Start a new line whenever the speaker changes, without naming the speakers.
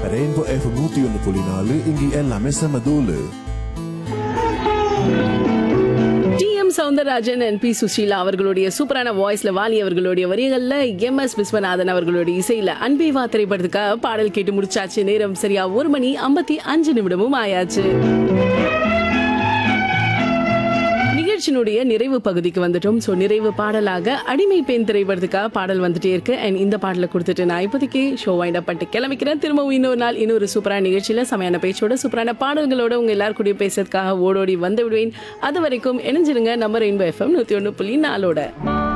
rainbow F நூத்தி ஒன்று புள்ளி நாலு இங்கே எல்லாமே செம தூளு
T M Soundararajan N P Susheela அவர்களுடைய சூப்பரான வாய்ஸ்ல வாலி அவர்களுடைய வரிகள்ல எம் எஸ் விஸ்வநாதன் அவர்களுடைய இசையில அன்பேவா திரைப்படத்துக்காக பாடல் கேட்டு முடிச்சாச்சு நேரம் சரியா ஒரு மணி ஐம்பத்தி அஞ்சு நிமிடமும் ஆயாச்சு நிகழ்ச்சியினுடைய நிறைவு பகுதிக்கு வந்துட்டோம் ஸோ நிறைவு பாடலாக அடிமை பெண் திரைப்படத்துக்காக பாடல் வந்துட்டே இருக்கு அண்ட் இந்த பாடலை கொடுத்துட்டு நான் இப்போதைக்கு ஷோ வைண்ட் அப் பண்ணிட்டு கிளம்பிக்கிறேன் திரும்பவும் இன்னொரு நாள் இன்னொரு சூப்பரான நிகழ்ச்சியில செமையான பேச்சோட சூப்பரான பாடல்களோட உங்க எல்லாரும் கூடயும் பேசுறதுக்காக ஓடோடி வந்து விடுவேன் அது வரைக்கும் இணைஞ்சிருங்க நம்ம ரெயின்போ எஃப்எம் நூத்தி ஒன்று புள்ளி நாலோட